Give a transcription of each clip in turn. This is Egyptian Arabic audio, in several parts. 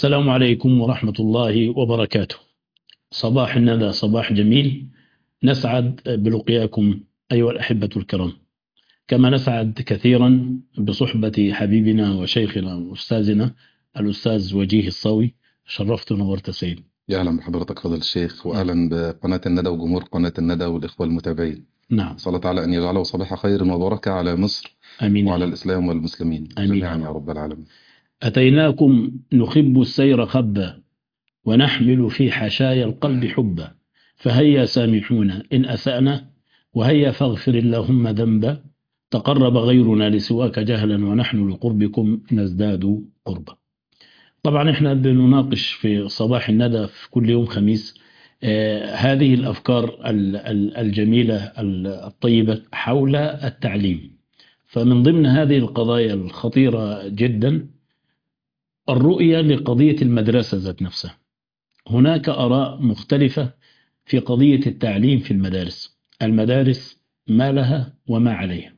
السلام عليكم ورحمة الله وبركاته صباح الندى صباح جميل نسعد بلقياكم أيها الأحبة الكرام كما نسعد كثيرا بصحبة حبيبنا وشيخنا وأستاذنا الأستاذ وجيه الصاوي شرفت ونورت سيد يا اهلا بحضرتك فضل الشيخ واهلا بقناه الندى وجمهور قناه الندى والاخوه المتابعين نعم صلى تعالى ان يجعله صباح خير وبركه على مصر أمين وعلى الاسلام والمسلمين آمين. جميعا يا رب العالمين أتيناكم نخب السير خبا ونحمل في حشايا القلب حبا فهيا سامحونا إن أسأنا وهيا فاغفر اللهم ذنبا تقرب غيرنا لسواك جهلا ونحن لقربكم نزداد قربا طبعا احنا بنناقش في صباح الندى في كل يوم خميس آه هذه الأفكار ال- ال- الجميلة ال- الطيبة حول التعليم فمن ضمن هذه القضايا الخطيرة جدا الرؤية لقضية المدرسة ذات نفسها هناك آراء مختلفة في قضية التعليم في المدارس المدارس ما لها وما عليها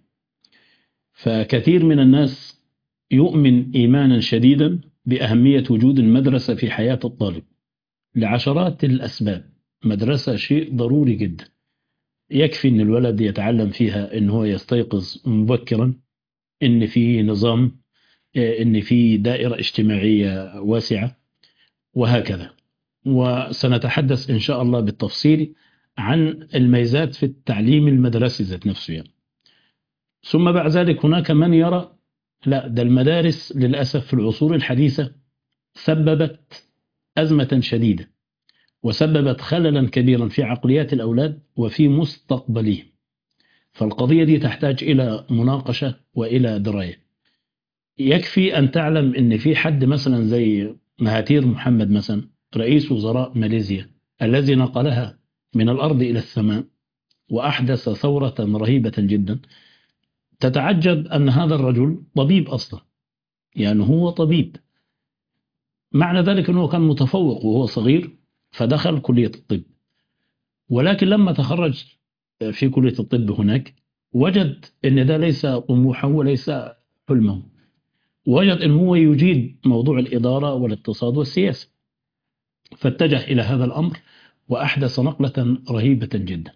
فكثير من الناس يؤمن إيمانا شديدا بأهمية وجود المدرسة في حياة الطالب لعشرات الأسباب مدرسة شيء ضروري جدا يكفي أن الولد يتعلم فيها أن هو يستيقظ مبكرا أن في نظام ان في دائره اجتماعيه واسعه وهكذا وسنتحدث ان شاء الله بالتفصيل عن الميزات في التعليم المدرسي ذات نفسه يعني. ثم بعد ذلك هناك من يرى لا ده المدارس للاسف في العصور الحديثه سببت ازمه شديده وسببت خللا كبيرا في عقليات الاولاد وفي مستقبلهم فالقضيه دي تحتاج الى مناقشه والى درايه يكفي أن تعلم أن في حد مثلا زي مهاتير محمد مثلا رئيس وزراء ماليزيا الذي نقلها من الأرض إلى السماء وأحدث ثورة رهيبة جدا تتعجب أن هذا الرجل طبيب أصلا يعني هو طبيب معنى ذلك أنه كان متفوق وهو صغير فدخل كلية الطب ولكن لما تخرج في كلية الطب هناك وجد أن ده ليس طموحه وليس حلمه وجد أن هو يجيد موضوع الإدارة والاقتصاد والسياسة فاتجه إلى هذا الأمر وأحدث نقلة رهيبة جدا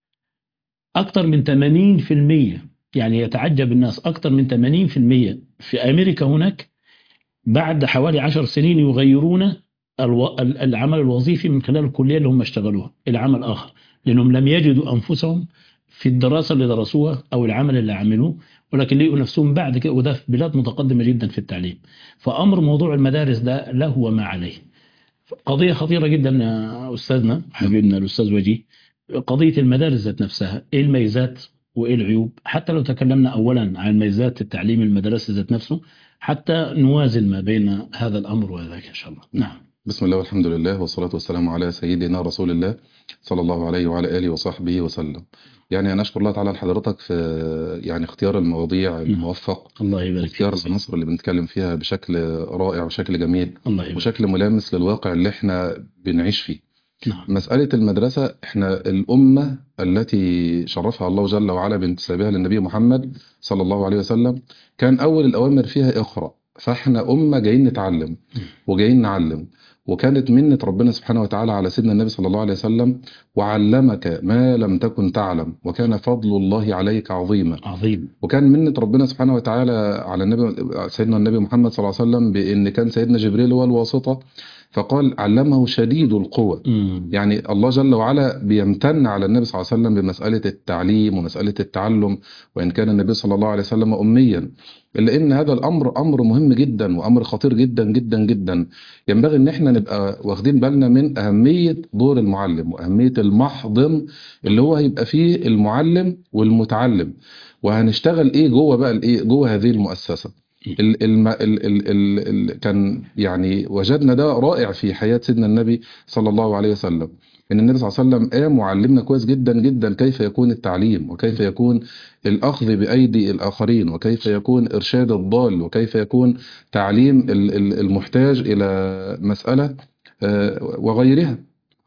أكثر من 80% يعني يتعجب الناس أكثر من 80% في أمريكا هناك بعد حوالي عشر سنين يغيرون الو... العمل الوظيفي من خلال الكلية اللي هم اشتغلوها إلى عمل آخر لأنهم لم يجدوا أنفسهم في الدراسة اللي درسوها أو العمل اللي عملوه ولكن لقوا نفسهم بعد كده وده في بلاد متقدمة جدا في التعليم فأمر موضوع المدارس ده له وما عليه قضية خطيرة جدا يا أستاذنا حبيبنا الأستاذ وجيه قضية المدارس ذات نفسها إيه الميزات وإيه العيوب حتى لو تكلمنا أولا عن ميزات التعليم المدرسي ذات نفسه حتى نوازن ما بين هذا الأمر وذاك إن شاء الله نعم بسم الله والحمد لله والصلاة والسلام على سيدنا رسول الله صلى الله عليه وعلى آله وصحبه وسلم يعني أنا أشكر الله تعالى لحضرتك في يعني اختيار المواضيع الموفق الله يبارك واختيار فيك العناصر اللي بنتكلم فيها بشكل رائع وشكل جميل الله يبارك وشكل ملامس للواقع اللي احنا بنعيش فيه نعم مسألة المدرسة احنا الأمة التي شرفها الله جل وعلا بانتسابها للنبي محمد صلى الله عليه وسلم كان أول الأوامر فيها اقرأ فاحنا أمة جايين نتعلم وجايين نعلم وكانت منة ربنا سبحانه وتعالى على سيدنا النبي صلى الله عليه وسلم وعلمك ما لم تكن تعلم وكان فضل الله عليك عظيما عظيم وكان منة ربنا سبحانه وتعالى على النبي سيدنا النبي محمد صلى الله عليه وسلم بأن كان سيدنا جبريل هو الواسطة فقال علمه شديد القوة مم. يعني الله جل وعلا بيمتن على النبي صلى الله عليه وسلم بمسألة التعليم ومسألة التعلم وإن كان النبي صلى الله عليه وسلم أميا إلا إن هذا الأمر أمر مهم جدا وأمر خطير جدا جدا جدا ينبغي إن إحنا نبقى واخدين بالنا من أهمية دور المعلم وأهمية المحضن اللي هو هيبقى فيه المعلم والمتعلم وهنشتغل إيه جوه بقى الإيه جوه هذه المؤسسة ال ال ال ال ال ال كان يعني وجدنا ده رائع في حياة سيدنا النبي صلى الله عليه وسلم ان النبي صلى الله عليه وسلم قام وعلمنا كويس جدا جدا كيف يكون التعليم وكيف يكون الاخذ بايدي الاخرين وكيف يكون ارشاد الضال وكيف يكون تعليم ال- ال- المحتاج الى مساله آه، وغيرها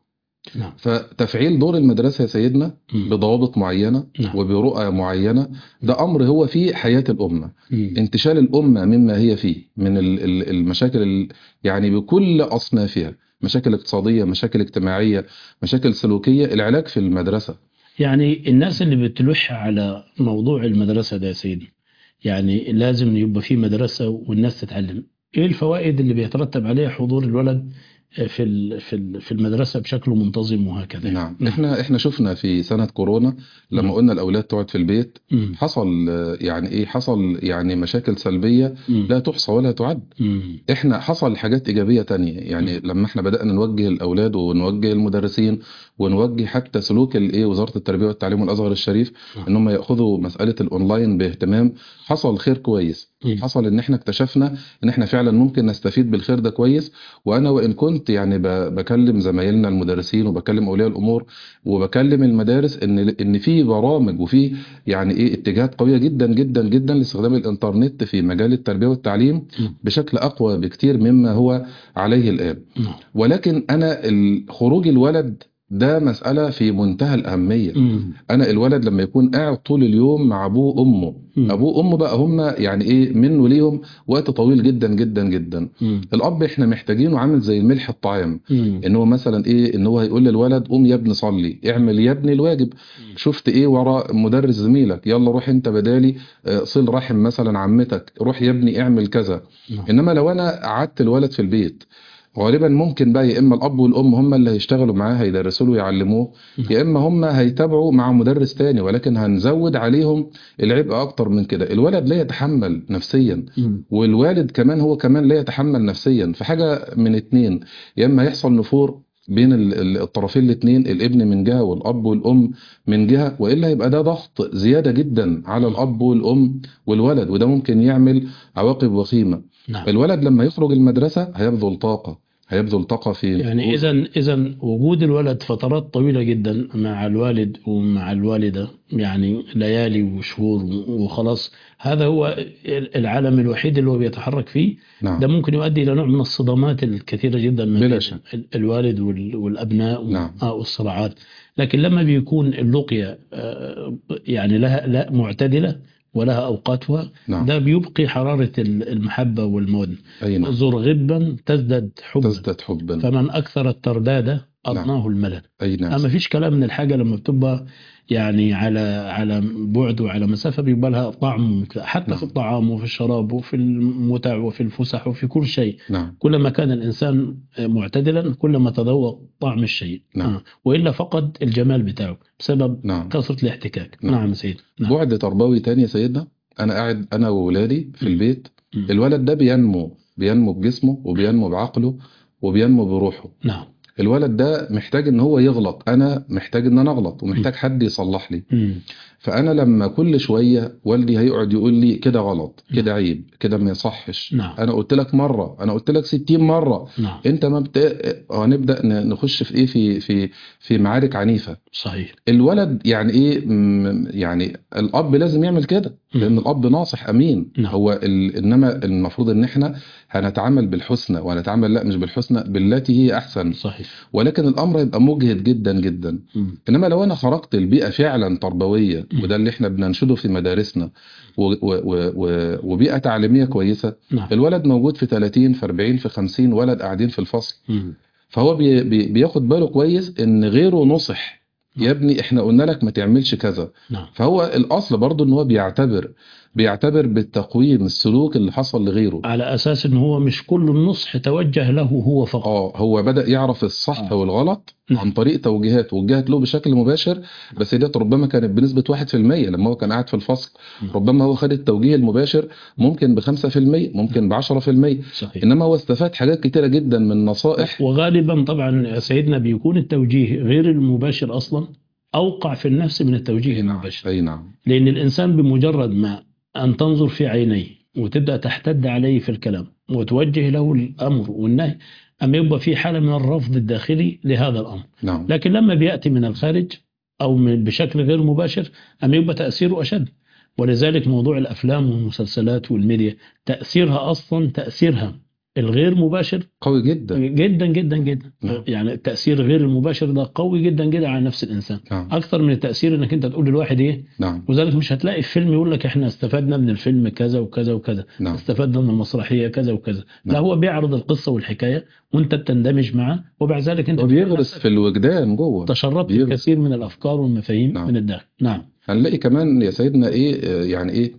نعم فتفعيل دور المدرسة يا سيدنا مم. بضوابط معينة نعم وبرؤى معينة ده أمر هو في حياة الأمة مم. انتشال الأمة مما هي فيه من ال- ال- المشاكل ال- يعني بكل أصنافها مشاكل اقتصادية مشاكل اجتماعية مشاكل سلوكية العلاج في المدرسة يعني الناس اللي بتلح على موضوع المدرسة ده يا سيدي يعني لازم يبقى في مدرسة والناس تتعلم ايه الفوائد اللي بيترتب عليها حضور الولد في ال- في ال- في المدرسة بشكل منتظم وهكذا نعم احنا احنا شفنا في سنة كورونا لما نعم. قلنا الأولاد تقعد في البيت مم. حصل آه، يعني ايه حصل يعني مشاكل سلبية مم. لا تحصى ولا تعد مم. احنا حصل حاجات ايجابيه تانية يعني لما احنا بدانا نوجه الاولاد ونوجه المدرسين ونوجه حتى سلوك الايه وزاره التربيه والتعليم والازهر الشريف نعم. ان هم ياخذوا مساله الاونلاين باهتمام حصل خير كويس مم. حصل ان احنا اكتشفنا ان احنا فعلا ممكن نستفيد بالخير ده كويس وانا وان كنت يعني ب- بكلم زمايلنا المدرسين وبكلم اولياء الامور وبكلم المدارس ان ان في برامج وفي يعني ايه اتجاهات قويه جدا جدا جدا لاستخدام الانترنت في مجال التربيه والتعليم مم. بشكل اقوى بكتير مما هو عليه الان نعم. ولكن انا ال- خروج الولد ده مسألة في منتهى الأهمية مم. أنا الولد لما يكون قاعد طول اليوم مع أبوه وأمه مم. أبوه وأمه بقى هم يعني إيه منه ليهم وقت طويل جدا جدا جدا مم. الأب إحنا محتاجينه عامل زي الملح الطعام مم. ان هو مثلا ايه ان هو هيقول للولد قوم يا ابني صلي اعمل يا ابني الواجب شفت ايه ورا مدرس زميلك يلا روح انت بدالي آه، صل رحم مثلا عمتك روح يا ابني اعمل كذا نعم. انما لو انا قعدت الولد في البيت غالبا ممكن بقى يا اما الاب والام هم اللي هيشتغلوا معاه هيدرسوا له ويعلموه نعم. يا اما هم هيتابعوا مع مدرس تاني ولكن هنزود عليهم العبء اكتر من كده الولد لا يتحمل نفسيا مم. والوالد كمان هو كمان لا يتحمل نفسيا فحاجة من اتنين يا اما هيحصل نفور بين ال- ال- الطرفين الاتنين الابن من جهة والاب والام من جهة والا يبقى ده ضغط زيادة جدا على الاب والام والولد وده ممكن يعمل عواقب وخيمة نعم الولد لما يخرج المدرسة هيبذل طاقة هيبذل طاقة في يعني اذا اذا وجود الولد فترات طويله جدا مع الوالد ومع الوالده يعني ليالي وشهور وخلاص هذا هو العالم الوحيد اللي هو بيتحرك فيه نعم ده ممكن يؤدي الى نوع من الصدمات الكثيره جدا ما بلا بين شك. ال- الوالد وال- والابناء نعم. آه، والصراعات لكن لما بيكون اللقيه آه، يعني لها لا معتدله ولها اوقاتها نعم ده بيبقي حراره ال- المحبه والموده اي نعم زر غبا تزداد حبا تزداد حبا فمن أكثر الترداد أضناه الملل اي نعم أما فيش كلام من الحاجة لما بتبقى يعني على على بعد وعلى مسافة بيبقى لها طعم حتى نعم. في الطعام وفي الشراب وفي المتع وفي الفسح وفي كل شيء نعم كلما كان الإنسان معتدلا كلما تذوق طعم الشيء نعم. آه. وإلا فقد الجمال بتاعه بسبب نعم كثرة الاحتكاك نعم. نعم يا سيدي نعم. بعد تربوي تاني يا سيدنا انا قاعد انا وولادي في مم. البيت مم. الولد ده بينمو بينمو بجسمه وبينمو بعقله وبينمو بروحه نعم الولد ده محتاج ان هو يغلط انا محتاج ان انا اغلط ومحتاج حد يصلح لي مم. فانا لما كل شويه والدي هيقعد يقول لي كده غلط كده عيب كده ما يصحش نعم. انا قلت لك مره انا قلت لك 60 مره نعم انت ما بت... هنبدا ن- نخش في ايه في في في معارك عنيفه صحيح الولد يعني ايه م- يعني الاب لازم يعمل كده لان الاب ناصح امين نعم. هو ال... انما المفروض ان احنا هنتعامل بالحسنى وهنتعامل لا مش بالحسنى بالتي هي احسن صحيح ولكن الامر يبقى مجهد جدا جدا مم. انما لو انا خرجت البيئه فعلا تربويه مم. وده اللي احنا بننشده في مدارسنا و... و... و... و... وبيئه تعليميه كويسه نعم الولد موجود في 30 في 40 في 50 ولد قاعدين في الفصل مم. فهو بي بي بياخد باله كويس ان غيره نصح يا ابني احنا قلنا لك ما تعملش كذا نعم فهو الاصل برضو ان هو بيعتبر بيعتبر بالتقويم السلوك اللي حصل لغيره على اساس ان هو مش كل النصح توجه له هو فقط اه هو بدأ يعرف الصح آه. والغلط نعم. عن طريق توجيهات وجهت له بشكل مباشر بس ديت ربما كانت بنسبة 1% لما هو كان قاعد في الفصل نعم. ربما هو خد التوجيه المباشر ممكن ب 5% ممكن ب 10% صحيح انما هو استفاد حاجات كتيرة جدا من نصائح وغالبا طبعا يا سيدنا بيكون التوجيه غير المباشر اصلا اوقع في النفس من التوجيه المباشر اي نعم لان الانسان بمجرد ما ان تنظر في عينيه وتبدا تحتد عليه في الكلام وتوجه له الامر والنهي اما يبقى في حاله من الرفض الداخلي لهذا الامر نعم لكن لما بياتي من الخارج او من بشكل غير مباشر اما يبقى تاثيره اشد ولذلك موضوع الافلام والمسلسلات والميديا تاثيرها اصلا تاثيرها الغير مباشر قوي جدا جدا جدا جدا نعم. يعني التأثير غير المباشر ده قوي جدا جدا على نفس الإنسان نعم أكثر من التأثير إنك أنت تقول للواحد إيه نعم وذلك مش هتلاقي في فيلم يقول لك إحنا استفدنا من الفيلم كذا وكذا وكذا نعم استفدنا من المسرحية كذا وكذا لا نعم. هو بيعرض القصة والحكاية وأنت بتندمج معه وبعد ذلك أنت وبيغرس في الوجدان جوه تشربت بيغرس. الكثير من الأفكار والمفاهيم نعم. من الداخل نعم هنلاقي كمان يا سيدنا ايه آه، يعني ايه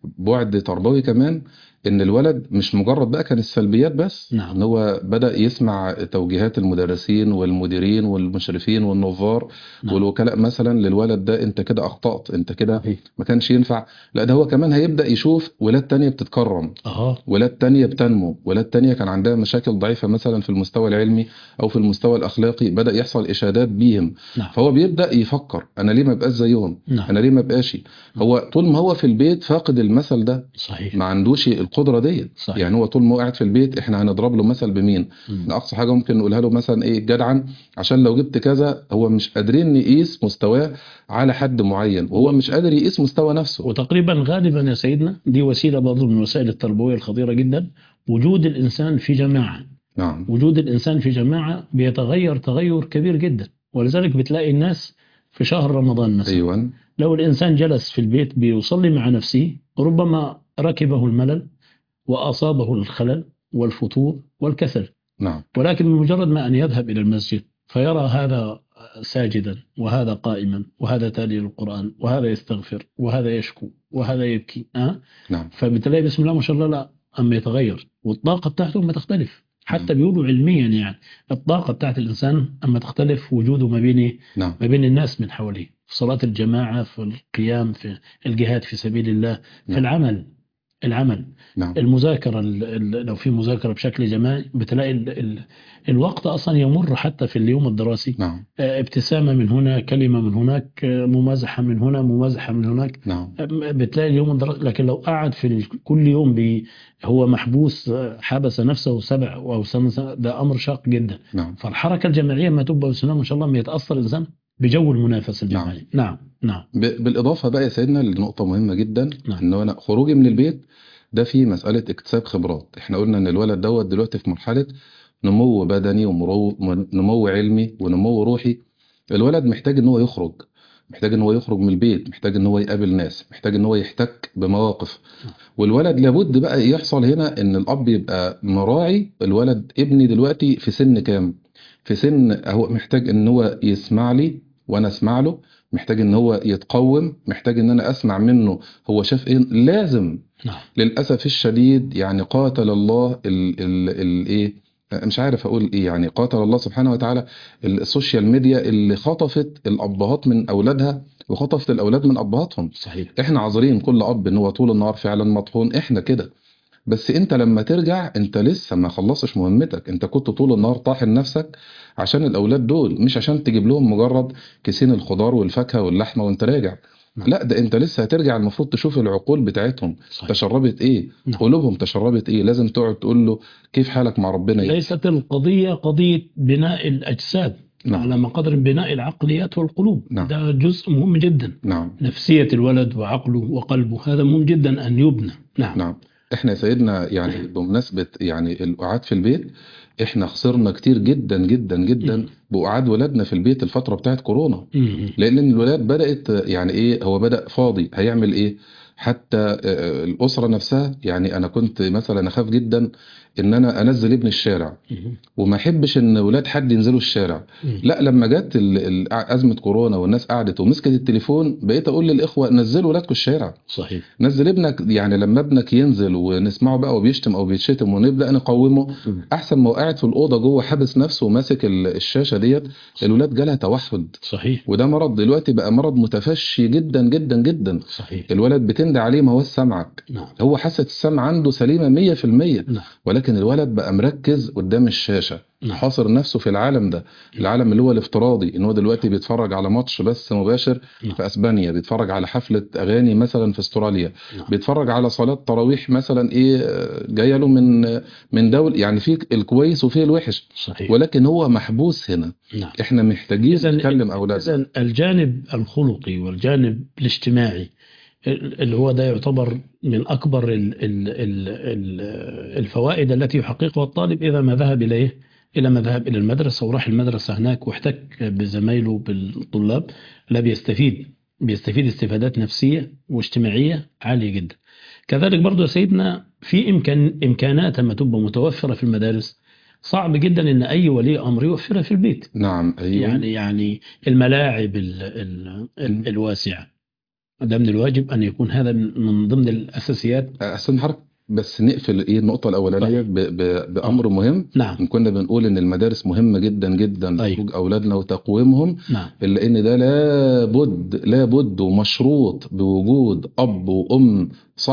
بعد تربوي كمان ان الولد مش مجرد بقى كان السلبيات بس نعم. ان هو بدأ يسمع توجيهات المدرسين والمديرين والمشرفين والنظار نعم. والوكلاء مثلا للولد ده انت كده اخطأت انت كده صحيح. ما كانش ينفع لا ده هو كمان هيبدأ يشوف ولاد تانية بتتكرم أها ولاد تانية بتنمو ولاد تانية كان عندها مشاكل ضعيفة مثلا في المستوى العلمي أو في المستوى الأخلاقي بدأ يحصل إشادات بيهم نعم فهو بيبدأ يفكر أنا ليه ما بقاش زيهم نعم أنا ليه ما بقاش هو طول ما هو في البيت فاقد المثل ده صحيح ما عندوش القدرة دي صحيح يعني هو طول ما هو قاعد في البيت احنا هنضرب له مثل بمين مم. إن أقصى حاجة ممكن نقولها له مثلا إيه جدعا عشان لو جبت كذا هو مش قادرين نقيس مستواه على حد معين وهو مش قادر يقيس مستوى نفسه وتقريبا غالبا يا سيدنا دي وسيلة برضو من الوسائل التربوية الخطيرة جدا وجود الإنسان في جماعة نعم وجود الإنسان في جماعة بيتغير تغير كبير جدا ولذلك بتلاقي الناس في شهر رمضان مثلا أيوة لو الإنسان جلس في البيت بيصلي مع نفسه ربما ركبه الملل وأصابه الخلل والفتور والكسل نعم ولكن بمجرد ما أن يذهب إلى المسجد فيرى هذا ساجدا وهذا قائما وهذا تالي للقرآن وهذا يستغفر وهذا يشكو وهذا يبكي أه؟ نعم فبتلاقي بسم الله ما شاء الله لا أما يتغير والطاقة بتاعته ما تختلف حتى نعم. بيقولوا علميا يعني الطاقة بتاعت الإنسان أما تختلف وجوده ما بين نعم ما بين الناس من حواليه في صلاة الجماعة في القيام في الجهاد في سبيل الله في نعم. العمل العمل نعم المذاكرة ال- ال- لو في مذاكرة بشكل جماعي بتلاقي ال ال الوقت أصلا يمر حتى في اليوم الدراسي نعم آه، ابتسامة من هنا كلمة من هناك آه، ممازحة من هنا ممازحة من هناك نعم آه، بتلاقي اليوم الدراسي لكن لو قعد في ال- كل يوم بي هو محبوس آه، حبس نفسه سبع أو ثمان سنوات، ده أمر شاق جدا نعم فالحركة الجماعية ما تبقى بسم الله ما شاء الله ما يتأثر الإنسان بجو المنافسة الجماعية نعم نعم ب- بالإضافة بقى يا سيدنا لنقطة مهمة جدا نعم. إن أنا خروجي من البيت ده فيه مسألة اكتساب خبرات إحنا قلنا إن الولد دوت دلوقتي في مرحلة نمو بدني ونمو علمي ونمو روحي الولد محتاج إن هو يخرج محتاج إن هو يخرج من البيت محتاج إن هو يقابل ناس محتاج إن هو يحتك بمواقف نعم. والولد لابد بقى يحصل هنا إن الأب يبقى مراعي الولد ابني دلوقتي في سن كام في سن هو محتاج إن هو يسمع لي وأنا أسمع له محتاج ان هو يتقوم محتاج ان انا اسمع منه هو شاف ايه لازم نعم للاسف الشديد يعني قاتل الله ال ال ال ايه مش عارف اقول ايه يعني قاتل الله سبحانه وتعالى السوشيال ميديا اللي خطفت الابهات من اولادها وخطفت الاولاد من ابهاتهم صحيح احنا عذرين كل اب ان هو طول النهار فعلا مطحون احنا كده بس انت لما ترجع انت لسه ما خلصش مهمتك انت كنت طول النهار طاحن نفسك عشان الاولاد دول مش عشان تجيب لهم مجرد كيسين الخضار والفاكهه واللحمه وانت راجع نعم. لا ده انت لسه هترجع المفروض تشوف العقول بتاعتهم صحيح تشربت ايه نعم. قلوبهم تشربت ايه لازم تقعد تقول له كيف حالك مع ربنا ايه ليست القضية قضية بناء الأجساد نعم. على ما قدر بناء العقليات والقلوب نعم. ده جزء مهم جدا نعم نفسية الولد وعقله وقلبه هذا مهم جدا أن يبنى نعم نعم احنا يا سيدنا يعني بمناسبة يعني القعاد في البيت احنا خسرنا كتير جدا جدا جدا مم. بقعاد ولادنا في البيت الفترة بتاعت كورونا مم. لان الولاد بدأت يعني ايه هو بدأ فاضي هيعمل ايه حتى آه، الأسرة نفسها يعني أنا كنت مثلا أخاف جدا إن أنا أنزل ابني الشارع مم. وما أحبش إن ولاد حد ينزلوا الشارع مم. لا لما جت ال- ال- أزمة كورونا والناس قعدت ومسكت التليفون بقيت أقول للإخوة نزلوا ولادكم الشارع صحيح نزل ابنك يعني لما ابنك ينزل ونسمعه بقى وبيشتم او بيتشتم ونبدا نقومه مم. احسن ما هو قاعد في الاوضه جوه حابس نفسه وماسك ال- الشاشه ديت الولاد جالها توحد صحيح وده مرض دلوقتي بقى مرض متفشي جدا جدا جدا صحيح الولد بتندى عليه ما هو سمعك نعم هو حاسه السمع عنده سليمه 100% نعم ولكن الولد بقى مركز قدام الشاشه نعم حاصر نفسه في العالم ده العالم اللي هو الافتراضي ان هو دلوقتي بيتفرج على ماتش بس مباشر نعم. في اسبانيا بيتفرج على حفله اغاني مثلا في استراليا نعم. بيتفرج على صلاه تراويح مثلا ايه آه، جايه له من من دول يعني في الكويس وفي الوحش صحيح ولكن هو محبوس هنا نعم احنا محتاجين إذن- نكلم اولادنا إذا الجانب الخلقي والجانب الاجتماعي اللي هو ده يعتبر من أكبر ال ال ال ال الفوائد التي يحققها الطالب إذا ما ذهب إلى إيه؟ إلى ما ذهب إلى المدرسة وراح المدرسة هناك واحتك بزمايله بالطلاب لا بيستفيد بيستفيد استفادات نفسية واجتماعية عالية جدا كذلك برضو يا سيدنا في إمكان إمكانات لما تبقى متوفرة في المدارس صعب جدا ان اي ولي امر يوفرها في البيت نعم أيوة يعني يعني الملاعب ال ال ال الواسعه ده من الواجب ان يكون هذا من من ضمن الاساسيات أحسن حركة بس نقفل ايه النقطة الأولانية ب... ب... بأمر مهم نعم إن كنا بنقول إن المدارس مهمة جدا جدا أيوة. لخروج أولادنا وتقويمهم نعم إلا إن ده لابد لابد ومشروط بوجود أب وأم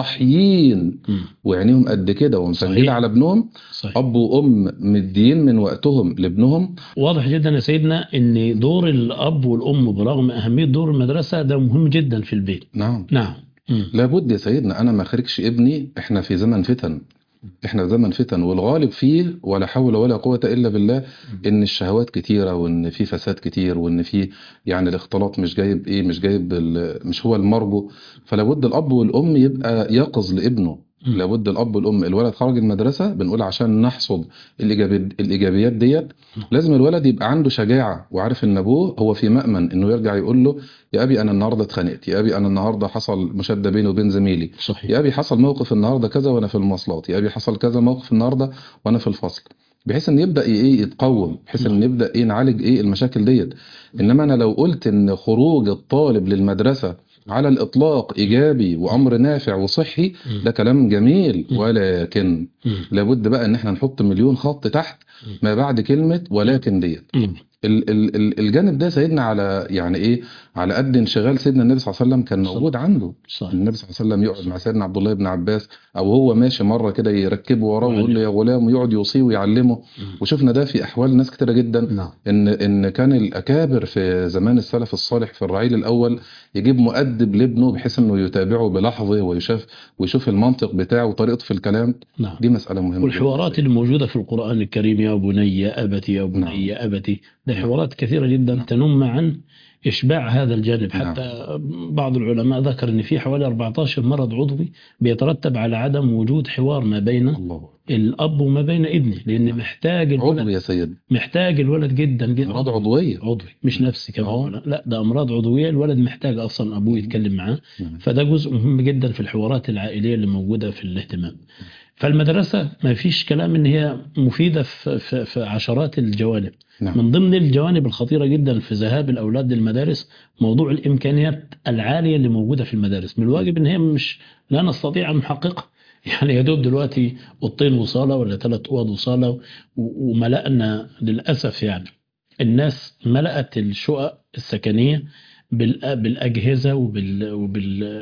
صحيين مم. وعينيهم قد كده ومسجلة صحيح. على ابنهم صحيح أب وأم مدين من وقتهم لابنهم واضح جدا يا سيدنا ان دور الاب والام برغم اهميه دور المدرسه ده مهم جدا في البيت نعم نعم مم. لابد يا سيدنا انا ما اخرجش ابني احنا في زمن فتن احنا في زمن فتن والغالب فيه ولا حول ولا قوة الا بالله ان الشهوات كتيرة وان في فساد كتير وان في يعني الاختلاط مش جايب ايه مش جايب ال- مش هو المرجو فلابد الاب والام يبقى يقظ لابنه مم. لابد الاب والام الولد خرج المدرسه بنقول عشان نحصد الإيجابي الايجابيات ديت لازم الولد يبقى عنده شجاعه وعارف ان ابوه هو في مأمن انه يرجع يقول له يا ابي انا النهارده اتخانقت يا ابي انا النهارده حصل مشاده بيني وبين زميلي صحيح يا ابي حصل موقف النهارده كذا وانا في المواصلات يا ابي حصل كذا موقف النهارده وانا في الفصل بحيث ان يبدا ايه يتقوم بحيث ان يبدا ايه نعالج ايه المشاكل ديت انما انا لو قلت ان خروج الطالب للمدرسه على الاطلاق ايجابي وامر نافع وصحي مم. ده كلام جميل مم. ولكن مم. لابد بقى ان احنا نحط مليون خط تحت ما بعد كلمه ولكن ديت مم. ال- ال- ال- الجانب ده سيدنا على يعني ايه على قد انشغال سيدنا النبي صلى الله عليه وسلم كان صلى موجود عنده صحيح النبي صلى الله عليه وسلم يقعد مع سيدنا عبد الله بن عباس او هو ماشي مره كده يركبه وراه ويقول له يا غلام ويقعد يوصيه ويعلمه مم. وشفنا ده في احوال ناس كتيره جدا نعم ان ان كان الاكابر في زمان السلف الصالح في الرعيل الاول يجيب مؤدب لابنه بحيث انه يتابعه بلحظه ويشاف ويشوف المنطق بتاعه وطريقته في الكلام نعم دي مساله مهمه والحوارات اللي موجودة في القرآن الكريم يا بني يا أبتي يا بني نعم. يا أبتي ده نعم. حوارات كثيرة جدا نعم. تنم عن إشباع هذا الجانب نعم. حتى بعض العلماء ذكر أن في حوالي 14 مرض عضوي بيترتب على عدم وجود حوار ما بين الله الأب وما بين ابنه لأن محتاج عضو الولد يا سيد محتاج الولد جدا جدا امراض عضويه عضوي مش نفسي كمان آه. ولا- لا ده أمراض عضوية الولد محتاج أصلا أبوه يتكلم معاه نعم. فده جزء مهم جدا في الحوارات العائلية اللي موجودة في الاهتمام فالمدرسة ما فيش كلام ان هي مفيدة في, في, في عشرات الجوانب نعم من ضمن الجوانب الخطيرة جدا في ذهاب الأولاد للمدارس موضوع الإمكانيات العالية اللي موجودة في المدارس من الواجب ان هي مش لا نستطيع أن نحققها يعني يا دوب دلوقتي أوضتين وصالة ولا ثلاث أوض وصالة و- وملأنا للأسف يعني الناس ملأت الشقق السكنية بال- بالأجهزة وبال وبال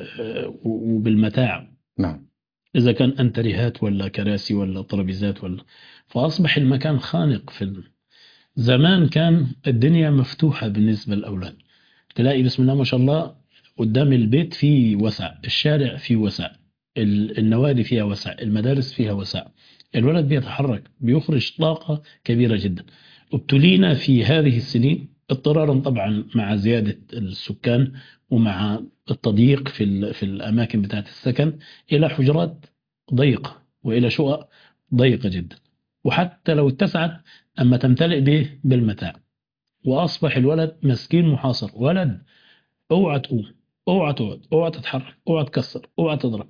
وبالمتاع نعم إذا كان أنتريهات ولا كراسي ولا ترابيزات ولا فأصبح المكان خانق في ال... زمان كان الدنيا مفتوحة بالنسبة للأولاد تلاقي بسم الله ما شاء الله قدام البيت فيه وسع الشارع فيه وسع ال- النوادي فيها وسع المدارس فيها وسع الولد بيتحرك بيخرج طاقة كبيرة جدا ابتلينا في هذه السنين اضطرارا طبعا مع زيادة السكان ومع التضييق في ال- في الأماكن بتاعت السكن إلى حجرات ضيقة وإلى شقق ضيقة جدا وحتى لو اتسعت أما تمتلئ به بالمتاع وأصبح الولد مسكين محاصر ولد اوعى تقوم اوعى تقعد اوعى تتحرك اوعى تكسر اوعى تضرب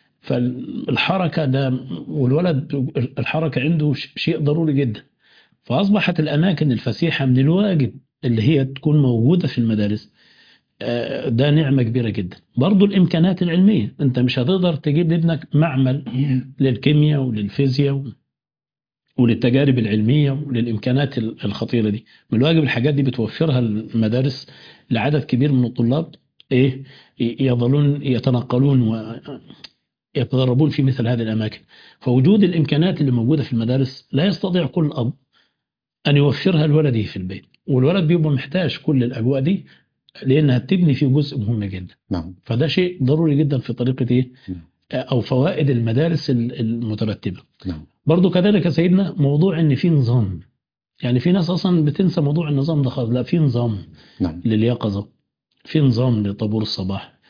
فالحركة ده والولد الحركة عنده ش- شيء ضروري جدا فأصبحت الأماكن الفسيحة من الواجب اللي هي تكون موجودة في المدارس آه، ده نعمة كبيرة جدا برضو الإمكانات العلمية أنت مش هتقدر تجيب لابنك معمل للكيمياء وللفيزياء و- وللتجارب العلمية وللإمكانات ال- الخطيرة دي من الواجب الحاجات دي بتوفرها المدارس لعدد كبير من الطلاب إيه ي- يظلون يتنقلون ويتدربون في مثل هذه الأماكن فوجود الإمكانات اللي موجودة في المدارس لا يستطيع كل أب أن يوفرها لولده في البيت والولد بيبقى محتاج كل الأجواء دي لأنها بتبني فيه جزء مهم جدا نعم فده شيء ضروري جدا في طريقة إيه نعم. أو فوائد المدارس ال- المترتبة نعم برضو كذلك يا سيدنا موضوع ان في نظام يعني في ناس اصلا بتنسى موضوع النظام ده خالص لا في نظام نعم لليقظه في نظام لطابور الصباح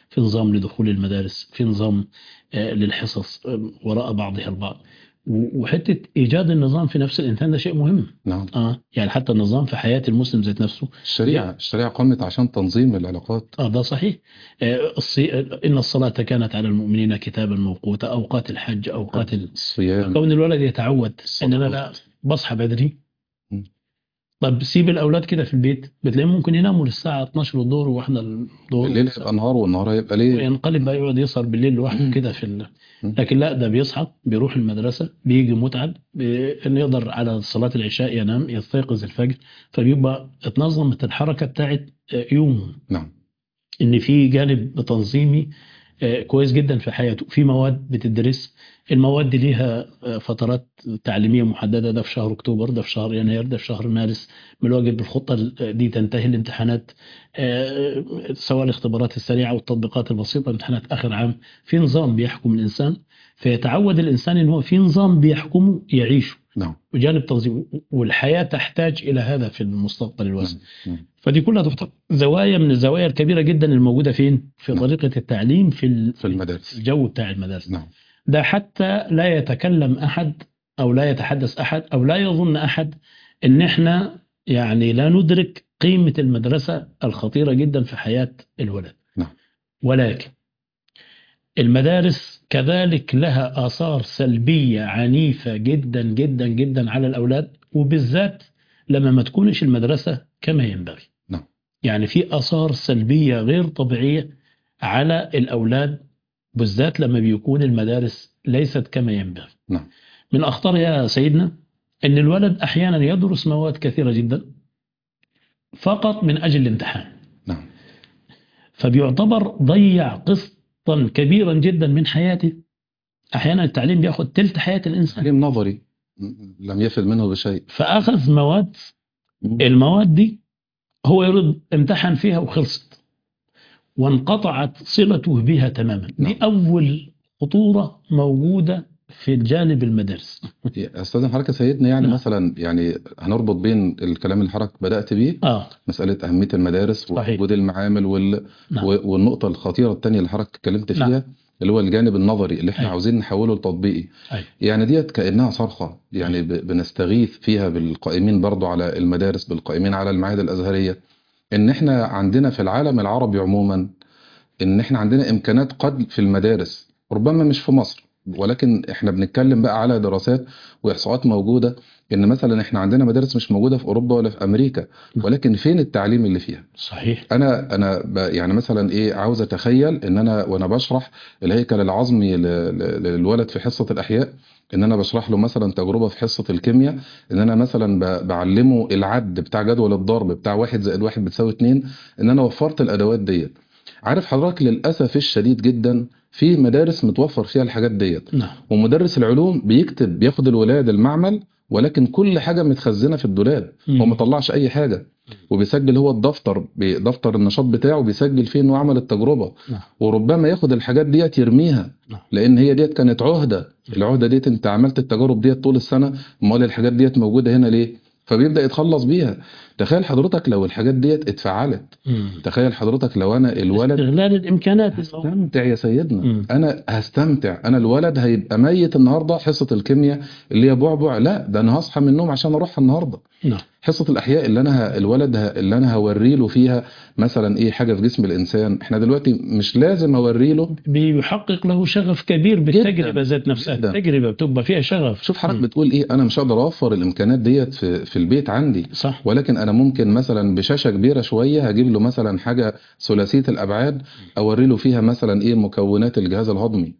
في نظام لدخول المدارس في نظام آه، للحصص آه، وراء بعضها البعض و- وحته ايجاد النظام في نفس الانسان ده شيء مهم نعم اه يعني حتى النظام في حياه المسلم ذات نفسه الشريعة الشريعة قامت عشان تنظيم العلاقات اه ده صحيح آه الصي... ان الصلاه كانت على المؤمنين كتابا موقوتا اوقات الحج اوقات ال... الصيام كون الولد يتعود ان انا لا الصدقات. بصحى بدري مم. طب سيب الاولاد كده في البيت بتلاقيهم ممكن يناموا للساعه 12 الظهر واحنا الظهر الليل هيبقى نهار والنهار هيبقى ليل ينقلب بقى يقعد يسهر بالليل لوحده مم. كده في ال... مم. لكن لا ده بيصحى بيروح المدرسه بيجي متعب بي- انه يقدر على صلاه العشاء ينام يستيقظ الفجر فبيبقى اتنظمت الحركه بتاعت آه، يومه نعم ان في جانب تنظيمي آه، كويس جدا في حياته في مواد بتدرس المواد دي ليها آه، فترات تعليميه محدده ده في شهر اكتوبر ده في شهر يناير ده في شهر مارس من الواجب بالخطه ال- دي تنتهي الامتحانات آه، سواء الاختبارات السريعه والتطبيقات البسيطه امتحانات اخر عام في نظام بيحكم الانسان فيتعود الانسان ان هو في نظام بيحكمه يعيشه نعم وجانب تنظيم والحياه تحتاج الى هذا في المستقبل الواسع نعم. نعم. فدي كلها تعتبر زوايا من الزوايا الكبيره جدا الموجوده فين؟ في نعم. طريقه التعليم في ال- في المدارس الجو بتاع المدارس نعم ده حتى لا يتكلم احد او لا يتحدث احد او لا يظن احد ان احنا يعني لا ندرك قيمه المدرسه الخطيره جدا في حياه الولد. نعم. ولكن المدارس كذلك لها اثار سلبيه عنيفه جدا جدا جدا على الاولاد وبالذات لما ما تكونش المدرسه كما ينبغي. نعم. يعني في اثار سلبيه غير طبيعيه على الاولاد بالذات لما بيكون المدارس ليست كما ينبغي. نعم. من اخطر يا سيدنا ان الولد احيانا يدرس مواد كثيره جدا فقط من اجل الامتحان. نعم فبيعتبر ضيع قسطا كبيرا جدا من حياته. احيانا التعليم بياخد تلت حياه الانسان. تعليم نظري لم يفد منه بشيء فاخذ مواد المواد دي هو يرد امتحن فيها وخلصت وانقطعت صلته بها تماما نعم. دي أول خطورة موجودة في الجانب المدارس استاذن حضرتك يا سيدنا يعني نعم. مثلا يعني هنربط بين الكلام اللي حضرتك بدات بيه آه مساله اهميه المدارس صحيح. ووجود المعامل وال... نعم. و- والنقطه الخطيره الثانيه اللي حضرتك اتكلمت فيها نعم. اللي هو الجانب النظري اللي احنا أيوة. عاوزين نحوله لتطبيقي أيوة. يعني ديت كانها صرخه يعني ب... بنستغيث فيها بالقائمين برضو على المدارس بالقائمين على المعاهد الازهريه ان احنا عندنا في العالم العربي عموما ان احنا عندنا امكانات قد في المدارس ربما مش في مصر ولكن احنا بنتكلم بقى على دراسات واحصاءات موجوده ان مثلا احنا عندنا مدارس مش موجوده في اوروبا ولا في امريكا ولكن فين التعليم اللي فيها صحيح انا انا ب- يعني مثلا ايه عاوز اتخيل ان انا وانا بشرح الهيكل العظمي ل- ل- للولد في حصه الاحياء ان انا بشرح له مثلا تجربه في حصه الكيمياء ان انا مثلا ب- بعلمه العد بتاع جدول الضرب بتاع واحد زائد واحد بتساوي اتنين ان انا وفرت الادوات ديت عارف حضرتك للاسف الشديد جدا في مدارس متوفر فيها الحاجات ديت نعم ومدرس العلوم بيكتب بياخد الولاد المعمل ولكن كل حاجه متخزنه في الدولاب هو ما طلعش اي حاجه وبيسجل هو الدفتر بدفتر النشاط بتاعه بيسجل فيه انه عمل التجربه نعم. وربما ياخد الحاجات ديت يرميها نعم. لان هي ديت كانت عهده العهده ديت انت عملت التجارب ديت طول السنه امال الحاجات ديت موجوده هنا ليه فبيبدا يتخلص بيها تخيل حضرتك لو الحاجات ديت اتفعلت مم. تخيل حضرتك لو انا الولد استغلال الإمكانات هستمتع يا سيدنا مم. انا هستمتع انا الولد هيبقى ميت النهارده حصه الكيمياء اللي هي بعبع لا ده انا هصحى من النوم عشان اروحها النهارده نعم حصه الاحياء اللي انا ه... الولد ه... اللي انا هوري له فيها مثلا ايه حاجه في جسم الانسان احنا دلوقتي مش لازم اوري له بيحقق له شغف كبير بالتجربة ذات نفسها جداً. التجربة بتبقى فيها شغف شوف حضرتك مم. بتقول ايه انا مش هقدر اوفر الامكانات ديت في في البيت عندي صح ولكن انا ممكن مثلا بشاشه كبيره شويه هجيب له مثلا حاجه ثلاثيه الابعاد اوري له فيها مثلا ايه مكونات الجهاز الهضمي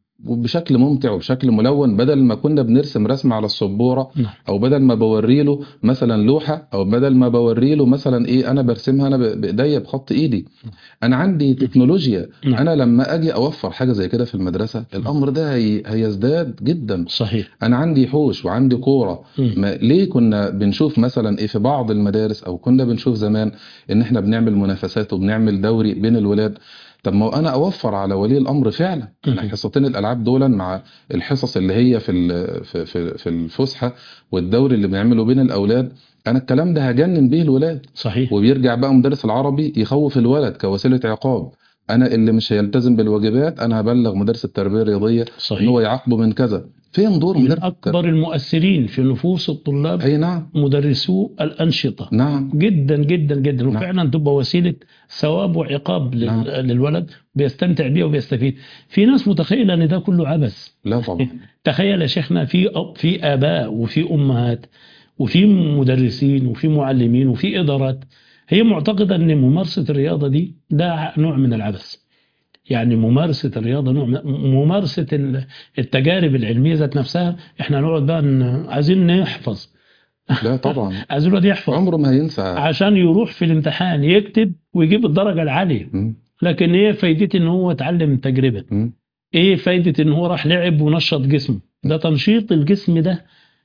وبشكل ممتع وبشكل ملون بدل ما كنا بنرسم رسمه على السبوره نعم او بدل ما بوري له مثلا لوحه او بدل ما بوري له مثلا ايه انا برسمها انا ب- بايديا بخط ايدي انا عندي تكنولوجيا نعم. انا لما اجي اوفر حاجه زي كده في المدرسه الامر ده هي هيزداد جدا صحيح انا عندي حوش وعندي كوره مم. ما ليه كنا بنشوف مثلا ايه في بعض المدارس او كنا بنشوف زمان ان احنا بنعمل منافسات وبنعمل دوري بين الولاد طب ما هو انا اوفر على ولي الامر فعلا انا مم. حصتين الالعاب دول مع الحصص اللي هي في ال- في في, في الفسحه والدوري اللي بنعمله بين الاولاد انا الكلام ده هجنن بيه الولاد صحيح وبيرجع بقى مدرس العربي يخوف الولد كوسيله عقاب انا اللي مش هيلتزم بالواجبات انا هبلغ مدرس التربيه الرياضيه ان صحيح هو يعاقبه من كذا فين دور من مدرس أكبر المؤثرين في نفوس الطلاب اي نعم مدرسو الأنشطة نعم جدا جدا جدا نعم. وفعلا تبقى وسيلة ثواب وعقاب لل- نعم. للولد بيستمتع بيها وبيستفيد في ناس متخيلة ان ده كله عبث لا طبعا تخيل يا شيخنا في أب- في آباء وفي أمهات وفي مدرسين وفي معلمين وفي إدارات هي معتقدة أن ممارسة الرياضة دي ده نوع من العبث يعني ممارسة الرياضة نوع من ممارسة ال- التجارب العلمية ذات نفسها احنا نقعد بقى ن- عايزين نحفظ لا طبعا عايزين الواد يحفظ عمره ما هينسى عشان يروح في الامتحان يكتب ويجيب الدرجة العالية مم. لكن ايه فايدتي ان هو اتعلم تجربة مم. ايه فايدة ان هو راح لعب ونشط جسمه ده تنشيط الجسم ده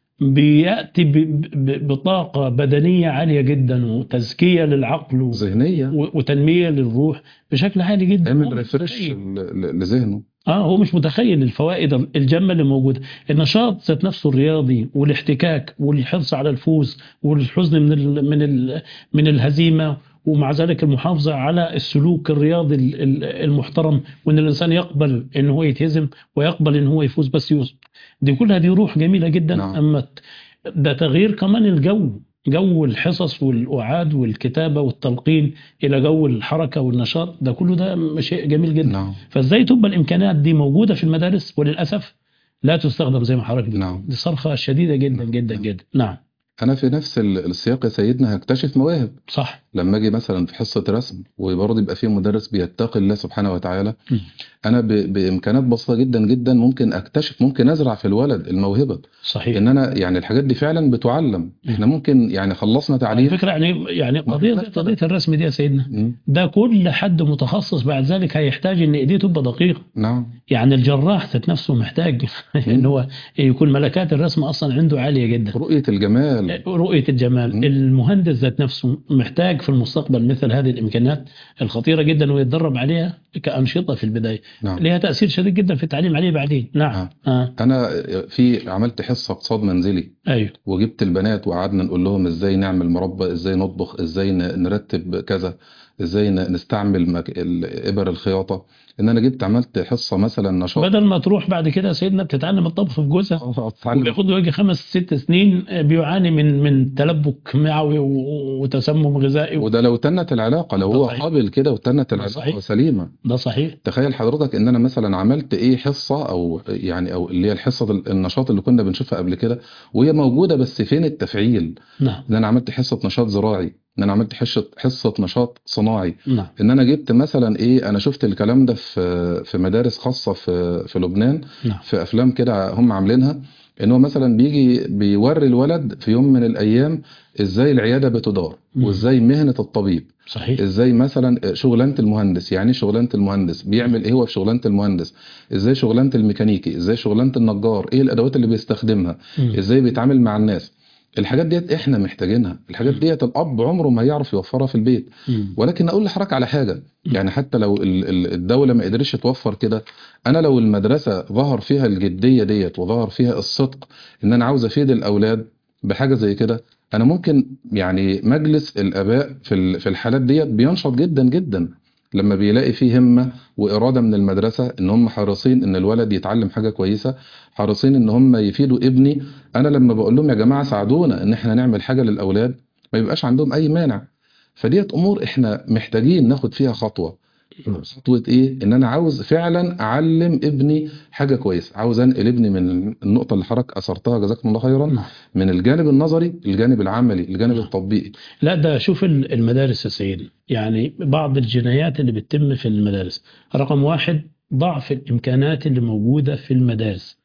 بيأتي ب- ب- بطاقة بدنية عالية جدا وتزكية للعقل و- ذهنيه و- وتنمية للروح بشكل عالي جدا هو اعمل مش ريفرش متخيل. ل- ل- لذهنه اه هو مش متخيل الفوائد الجامة اللي موجودة النشاط ذات نفسه الرياضي والاحتكاك والحرص على الفوز والحزن من ال من ال من الهزيمة ومع ذلك المحافظة على السلوك الرياضي ال- ال- المحترم وان الانسان يقبل ان هو يتهزم ويقبل ان هو يفوز بس يوصل دي كلها دي روح جميلة جدا نعم. اما ت- ده تغيير كمان الجو جو الحصص والأعاد والكتابة والتلقين إلى جو الحركة والنشاط ده كله ده شيء جميل جدا نعم فازاي تبقى الامكانيات دي موجوده في المدارس وللاسف لا تستخدم زي ما حضرتك بتقول. نعم. دي صرخه شديده جدا نعم. جدا نعم. جدا نعم انا في نفس ال- السياق يا سيدنا هكتشف مواهب صح لما اجي مثلا في حصه رسم وبرضه يبقى فيه مدرس بيتقي الله سبحانه وتعالى م. انا ب... بامكانات بسيطه جدا جدا ممكن اكتشف ممكن ازرع في الولد الموهبه صحيح ان انا يعني الحاجات دي فعلا بتعلم احنا ممكن يعني خلصنا على تعليم فكره يعني يعني قضيه ما- قضيه الرسم دي يا سيدنا م. ده كل حد متخصص بعد ذلك هيحتاج ان ايديه تبقى دقيقه نعم يعني الجراح ذات نفسه محتاج ان هو يكون ملكات الرسم اصلا عنده عاليه جدا رؤيه الجمال رؤية الجمال م. المهندس ذات نفسه محتاج في المستقبل مثل هذه الإمكانيات الخطيرة جدا ويتدرب عليها كأنشطة في البداية نعم لها تأثير شديد جدا في التعليم عليه بعدين نعم آه. انا في عملت حصه اقتصاد منزلي أيوه وجبت البنات وقعدنا نقول لهم ازاي نعمل مربى ازاي نطبخ ازاي ن- نرتب كذا ازاي ن- نستعمل مك... ال- ابر الخياطه ان انا جبت عملت حصه مثلا نشاط بدل ما تروح بعد كده يا سيدنا بتتعلم الطبخ في جوزها اتعلم وبياخد له يجي خمس ست سنين بيعاني من من تلبك معوي و- وتسمم غذائي وده لو تنت العلاقه لو ده هو صحيح. قابل كده وتنت ده العلاقه صحيح. سليمه ده صحيح تخيل حضرتك ان انا مثلا عملت ايه حصه او يعني او اللي هي الحصه ال- النشاط اللي كنا بنشوفها قبل كده وهي موجوده بس فين التفعيل نعم ان انا عملت حصه نشاط زراعي ان انا عملت حصه حصه نشاط صناعي نعم ان انا جبت مثلا ايه انا شفت الكلام ده في في مدارس خاصه في في لبنان نعم في افلام كده هم عاملينها ان هو مثلا بيجي بيوري الولد في يوم من الايام ازاي العياده بتدار مم. وازاي مهنه الطبيب صحيح ازاي مثلا شغلانه المهندس يعني إيه شغلانه المهندس بيعمل ايه هو في شغلانه المهندس ازاي شغلانه الميكانيكي ازاي شغلانه النجار ايه الادوات اللي بيستخدمها مم. ازاي بيتعامل مع الناس الحاجات ديت احنا محتاجينها الحاجات ديت الاب عمره ما هيعرف يوفرها في البيت مم. ولكن اقول لحضرتك على حاجه يعني حتى لو ال- ال- الدوله ما قدرتش توفر كده انا لو المدرسه ظهر فيها الجديه ديت وظهر فيها الصدق ان انا عاوز افيد الاولاد بحاجه زي كده انا ممكن يعني مجلس الاباء في ال- في الحالات ديت بينشط جدا جدا لما بيلاقي فيه همه واراده من المدرسه ان هم حريصين ان الولد يتعلم حاجه كويسه حريصين ان هم يفيدوا ابني انا لما بقول لهم يا جماعه ساعدونا ان احنا نعمل حاجه للاولاد ما يبقاش عندهم اي مانع فديت امور احنا محتاجين ناخد فيها خطوه خطوه ايه ان انا عاوز فعلا اعلم ابني حاجه كويسه عاوز انقل ابني من النقطه اللي حضرتك اثرتها جزاكم الله خيرا نعم من الجانب النظري للجانب العملي الجانب نعم. التطبيقي لا ده شوف ال- المدارس يا سيدي يعني بعض الجنايات اللي بتتم في المدارس رقم واحد ضعف الإمكانات اللي موجودة في المدارس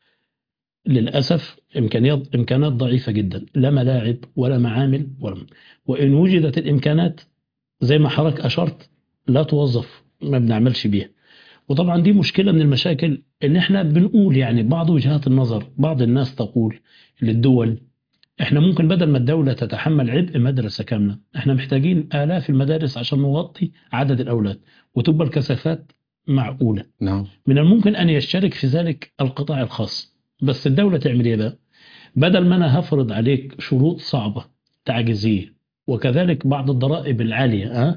للأسف إمكانيات إمكانات ضعيفة جدا لا ملاعب ولا معامل ولا وإن وجدت الإمكانات زي ما حضرتك أشرت لا توظف ما بنعملش بيها وطبعا دي مشكلة من المشاكل إن إحنا بنقول يعني بعض وجهات النظر بعض الناس تقول للدول احنا ممكن بدل ما الدولة تتحمل عبء مدرسة كاملة احنا محتاجين آلاف المدارس عشان نغطي عدد الأولاد وتبقى الكثافات معقولة نعم من الممكن أن يشترك في ذلك القطاع الخاص بس الدولة تعمل إيه بقى بدل ما أنا هفرض عليك شروط صعبة تعجيزية وكذلك بعض الضرائب العالية أه؟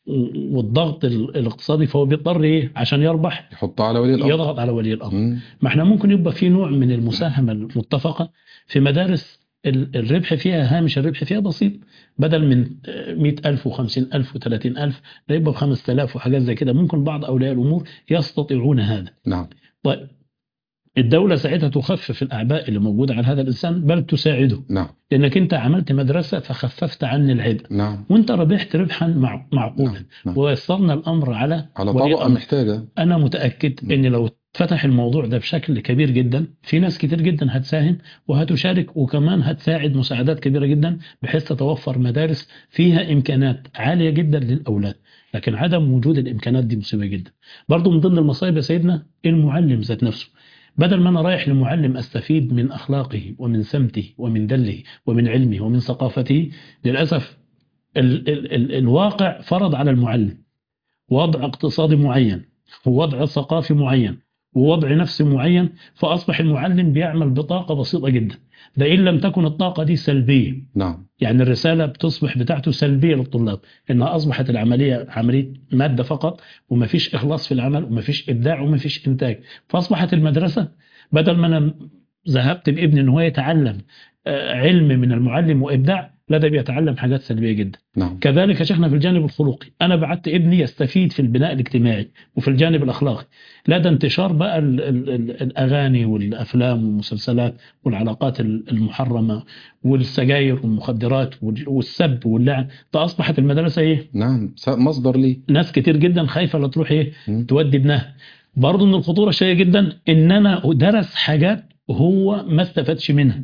والضغط ال- الاقتصادي فهو بيضطر ايه عشان يربح يحطها على ولي الامر يضغط على ولي الامر مم. ما احنا ممكن يبقى في نوع من المساهمة المتفقة في مدارس ال- الربح فيها هامش الربح فيها بسيط بدل من مئة ألف وخمسين ألف وثلاثين ألف ده يبقى بخمس تلاف وحاجات زي كده ممكن بعض أولياء الأمور يستطيعون هذا نعم طيب الدولة ساعتها تخفف الأعباء اللي موجودة على هذا الإنسان بل تساعده نعم لأنك أنت عملت مدرسة فخففت عني العبء نعم وأنت ربحت ربحا مع- معقولا نعم. نعم. ويسرنا الأمر على على ولي طبقه الأمر. محتاجه أنا متأكد إن لو فتح الموضوع ده بشكل كبير جدا في ناس كتير جدا هتساهم وهتشارك وكمان هتساعد مساعدات كبيرة جدا بحيث تتوفر مدارس فيها إمكانات عالية جدا للأولاد لكن عدم وجود الإمكانات دي مصيبة جدا برضو من ضمن المصايب يا سيدنا المعلم ذات نفسه بدل ما أنا رايح لمعلم أستفيد من أخلاقه ومن سمته ومن دله ومن علمه ومن ثقافته للأسف ال ال ال الواقع فرض على المعلم وضع اقتصادي معين ووضع ثقافي معين ووضع نفسي معين فأصبح المعلم بيعمل بطاقة بسيطة جدا ده إن لم تكن الطاقة دي سلبية نعم يعني الرسالة بتصبح بتاعته سلبية للطلاب إنها أصبحت العملية عملية مادة فقط ومفيش إخلاص في العمل ومفيش إبداع ومفيش إنتاج فأصبحت المدرسة بدل ما أنا ذهبت بابني إن هو يتعلم آه، علم من المعلم وإبداع لا ده بيتعلم حاجات سلبية جدا نعم كذلك يا شيخنا في الجانب الخلقي انا بعت ابني يستفيد في البناء الاجتماعي وفي الجانب الاخلاقي لا ده انتشار بقى ال ال ال الاغاني والافلام والمسلسلات والعلاقات ال- المحرمه والسجاير والمخدرات وال- والسب واللعن فاصبحت المدرسه ايه نعم س- مصدر ليه ناس كتير جدا خايفه لا تروح ايه مم. تودي ابنها برضه من الخطوره الشديده جدا ان انا درس حاجات هو ما استفادش منها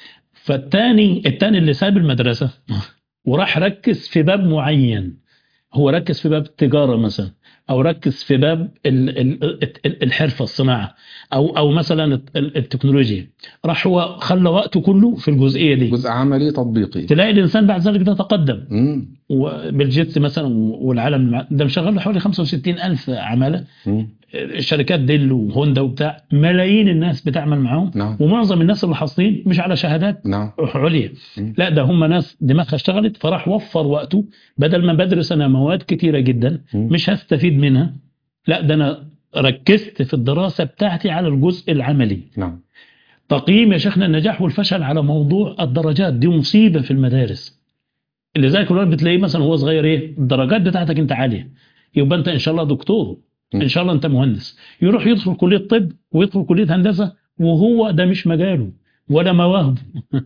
فالتاني التاني اللي ساب المدرسه وراح ركز في باب معين هو ركز في باب التجاره مثلا او ركز في باب ال- ال- ال- الحرفه الصناعه او او مثلا ال- التكنولوجيا راح هو خلى وقته كله في الجزئيه دي جزء عملي تطبيقي تلاقي الانسان بعد ذلك ده تقدم مم. وبالجيتس مثلا والعالم ده مشغل له حوالي 65 ألف عمالة مم. الشركات ديل وهوندا وبتاع ملايين الناس بتعمل معاهم نعم ومعظم الناس اللي حاصلين مش على شهادات نعم عليا مم. لا ده هم ناس دماغها اشتغلت فراح وفر وقته بدل ما بدرس انا مواد كتيرة جدا مم. مش هستفيد منها لا ده انا ركزت في الدراسة بتاعتي على الجزء العملي نعم تقييم يا شيخنا النجاح والفشل على موضوع الدرجات دي مصيبة في المدارس لذلك الولد بتلاقيه مثلا هو صغير ايه الدرجات بتاعتك انت عالية يبقى انت ان شاء الله دكتور م. ان شاء الله انت مهندس يروح يدخل كلية طب ويدخل كلية هندسة وهو ده مش مجاله ولا مواهبه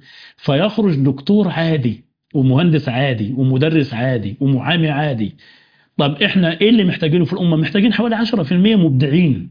فيخرج دكتور عادي ومهندس عادي ومدرس عادي ومحامي عادي طب احنا ايه اللي محتاجينه في الامه محتاجين حوالي 10% مبدعين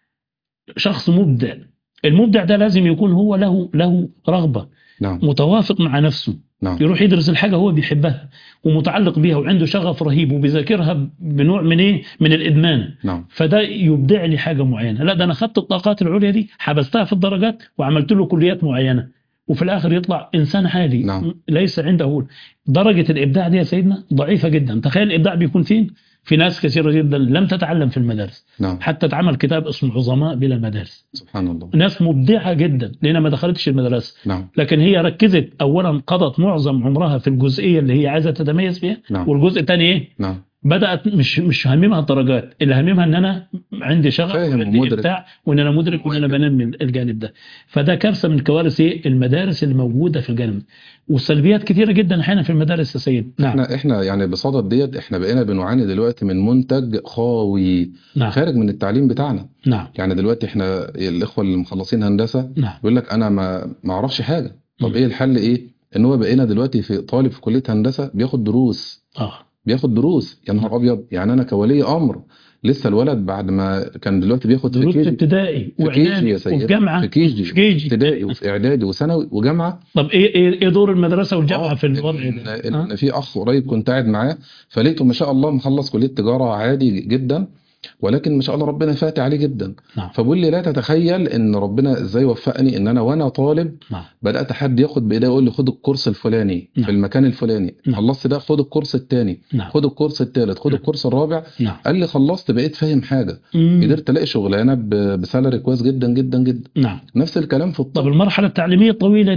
شخص مبدع المبدع ده لازم يكون هو له له رغبه نعم متوافق مع نفسه نعم يروح يدرس الحاجه هو بيحبها ومتعلق بيها وعنده شغف رهيب وبيذاكرها بنوع من ايه من الادمان نعم فده يبدع لي حاجه معينه لا ده انا خدت الطاقات العليا دي حبستها في الدرجات وعملت له كليات معينه وفي الاخر يطلع انسان عادي نعم. ليس عنده درجه الابداع دي يا سيدنا ضعيفه جدا تخيل الابداع بيكون فين في ناس كثيره جدا لم تتعلم في المدارس نعم حتى اتعمل كتاب اسمه عظماء بلا مدارس سبحان الله ناس مبدعه جدا لانها ما دخلتش المدرسه نعم لكن هي ركزت اولا قضت معظم عمرها في الجزئيه اللي هي عايزه تتميز فيها نعم والجزء الثاني ايه نعم بدات مش مش هاممها الدرجات اللي هاممها ان انا عندي شغف فاهم وعندي ومدرك. ابداع وان انا مدرك وان انا بنمي الجانب ده فده كارثه من كوارث إيه؟ المدارس اللي موجوده في الجانب ده. والسلبيات كثيره جدا احيانا في المدارس يا سيد نعم احنا احنا يعني بصدد ديت احنا بقينا بنعاني دلوقتي من منتج خاوي نعم خارج من التعليم بتاعنا نعم يعني دلوقتي احنا الاخوه اللي مخلصين هندسه نعم يقول لك انا ما ما اعرفش حاجه طب مم. ايه الحل ايه ان هو بقينا دلوقتي في طالب في كليه هندسه بياخد دروس اه بياخد دروس يا نهار ابيض يعني انا كولي امر لسه الولد بعد ما كان دلوقتي بياخد في دروس كيجي ابتدائي في كيجي واعدادي يا وفي سيدي جامعه في كيجي في كيجي ابتدائي وفي اعدادي وثانوي وجامعه طب ايه ايه ايه دور المدرسه والجامعه آه، في الوضع إن- ده؟ ان آه. في اخ قريب كنت قاعد معاه فلقيته ما شاء الله مخلص كليه تجاره عادي جدا ولكن ما شاء الله ربنا فاتح عليه جدا نعم فبقول لي لا تتخيل ان ربنا ازاي وفقني ان انا وانا طالب نعم بدات حد ياخد بايدي يقول لي خد الكورس الفلاني نعم. في المكان الفلاني نعم. خلصت ده خد الكورس الثاني نعم خد الكورس الثالث خد نعم. الكورس الرابع نعم قال لي خلصت بقيت فاهم حاجه مم. قدرت الاقي شغلانه ب- بسالري كويس جدا جدا جدا نعم نفس الكلام في طب الطب المرحله التعليميه الطويله دي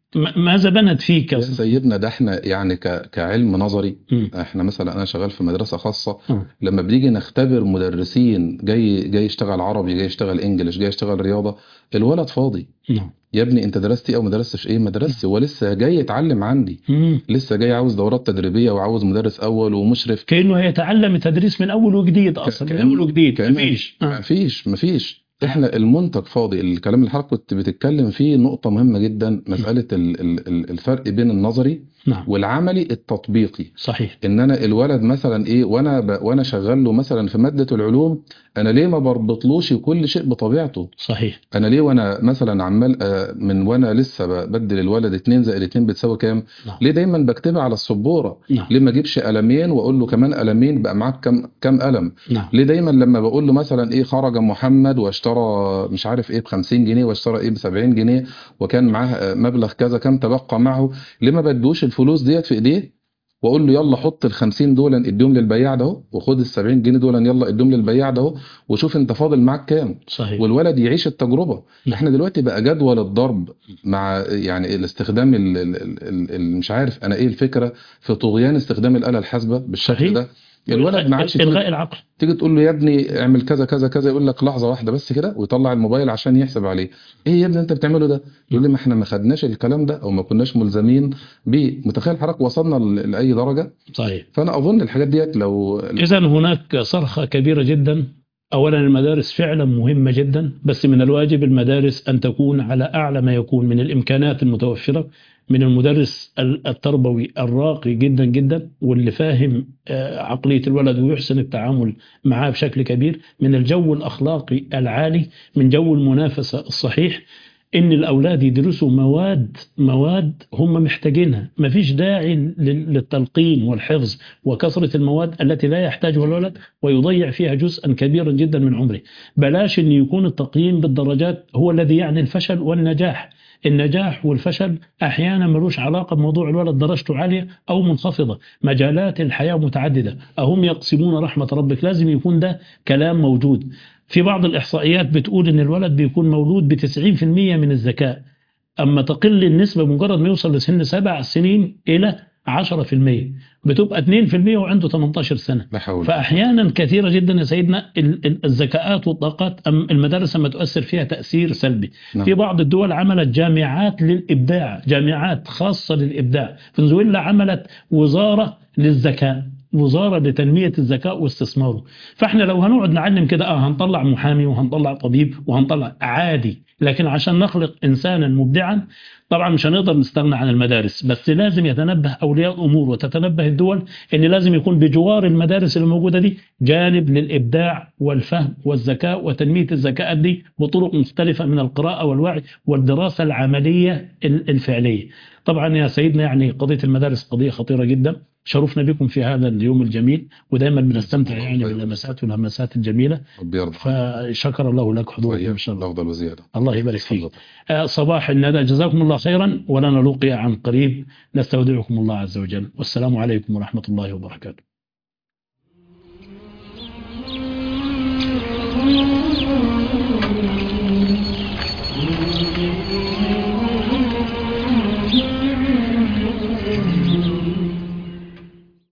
م- ماذا بنت فيك يا سيدنا ده احنا يعني ك... كعلم نظري مم. احنا مثلا انا شغال في مدرسه خاصه آه. لما بنيجي نختبر مدرسين جاي جاي يشتغل عربي جاي يشتغل انجليش جاي يشتغل رياضه الولد فاضي نعم يا ابني انت درست ايه او ما درستش ايه ما درستش هو لسه جاي يتعلم عندي مم. لسه جاي عاوز دورات تدريبيه وعاوز مدرس اول ومشرف كأنه يتعلم التدريس من أول وجديد أصلا من كأن- أول وجديد كأن مفيش آه. مفيش مفيش احنا المنتج فاضي الكلام اللي حضرتك كنت بتتكلم فيه نقطه مهمه جدا مساله ال- ال- ال- الفرق بين النظري نعم والعملي التطبيقي صحيح ان انا الولد مثلا ايه وانا ب... وانا شغال له مثلا في ماده العلوم انا ليه ما بربطلوش كل شيء بطبيعته صحيح انا ليه وانا مثلا عمال آه، من وانا لسه بدل الولد 2 زائد 2 بتساوي كام نعم ليه دايما بكتبها على السبوره نعم ليه ما اجيبش قلمين واقول له كمان قلمين بقى معاك كام كام قلم نعم ليه دايما لما بقول له مثلا ايه خرج محمد واشترى مش عارف ايه ب 50 جنيه واشترى ايه ب 70 جنيه وكان معاه آه، مبلغ كذا كام تبقى معه ليه ما بدوش الفلوس ديت في ايديه واقول له يلا حط ال 50 دول اديهم للبياع ده اهو وخد ال 70 جنيه دول يلا اديهم للبياع ده اهو وشوف انت فاضل معاك كام صحيح والولد يعيش التجربه نعم. احنا دلوقتي بقى جدول الضرب مع يعني الاستخدام ال- ال- ال- ال- مش عارف انا ايه الفكره في طغيان استخدام الاله الحاسبه بالشكل صحيح. ده الولد ما عادش إلغاء تيجي, العقل تيجي تقول له يا ابني اعمل كذا كذا كذا يقول لك لحظه واحده بس كده ويطلع الموبايل عشان يحسب عليه ايه يا ابني انت بتعمله ده يقول لي ما احنا ما خدناش الكلام ده او ما كناش ملزمين بيه متخيل حضرتك وصلنا ل- لاي درجه صحيح فانا اظن الحاجات ديت لو إذا هناك صرخة كبيرة جدا أولا المدارس فعلا مهمة جدا بس من الواجب المدارس أن تكون على أعلى ما يكون من الإمكانات المتوفرة من المدرس ال- التربوي الراقي جدا جدا واللي فاهم آه، عقلية الولد ويحسن التعامل معاه بشكل كبير من الجو الأخلاقي العالي من جو المنافسة الصحيح ان الاولاد يدرسوا مواد مواد هم محتاجينها مفيش داعي لل- للتلقين والحفظ وكثره المواد التي لا يحتاجها الولد ويضيع فيها جزءا كبيرا جدا من عمره بلاش ان يكون التقييم بالدرجات هو الذي يعني الفشل والنجاح النجاح والفشل احيانا ملوش علاقه بموضوع الولد درجته عاليه او منخفضه مجالات الحياه متعدده اهم يقسمون رحمه ربك لازم يكون ده كلام موجود في بعض الإحصائيات بتقول إن الولد بيكون مولود ب 90% من الذكاء أما تقل النسبة مجرد ما يوصل لسن سبع سنين إلى 10% بتبقى 2% وعنده 18 سنة لا حول فأحيانا كثيرة جدا يا سيدنا ال- ال- الذكاءات والطاقات أم المدارس لما تؤثر فيها تأثير سلبي نعم. في بعض الدول عملت جامعات للإبداع جامعات خاصة للإبداع فنزويلا عملت وزارة للذكاء وزارة لتنمية الذكاء واستثماره فاحنا لو هنقعد نعلم كده اه هنطلع محامي وهنطلع طبيب وهنطلع عادي لكن عشان نخلق انسانا مبدعا طبعا مش هنقدر نستغنى عن المدارس بس لازم يتنبه اولياء الامور وتتنبه الدول ان لازم يكون بجوار المدارس اللي موجوده دي جانب للابداع والفهم والذكاء وتنميه الذكاء دي بطرق مختلفه من القراءه والوعي والدراسه العمليه ال- الفعليه. طبعا يا سيدنا يعني قضيه المدارس قضيه خطيره جدا شرفنا بكم في هذا اليوم الجميل ودائما بنستمتع يعني باللمسات والهمسات الجميله ربي يرضى فشكر الله لك حضورك ان شاء الله الافضل وزياده الله يبارك فيك تفضل. آه، صباح الندى جزاكم الله خيرا ولنا لقيا عن قريب نستودعكم الله عز وجل والسلام عليكم ورحمة الله وبركاته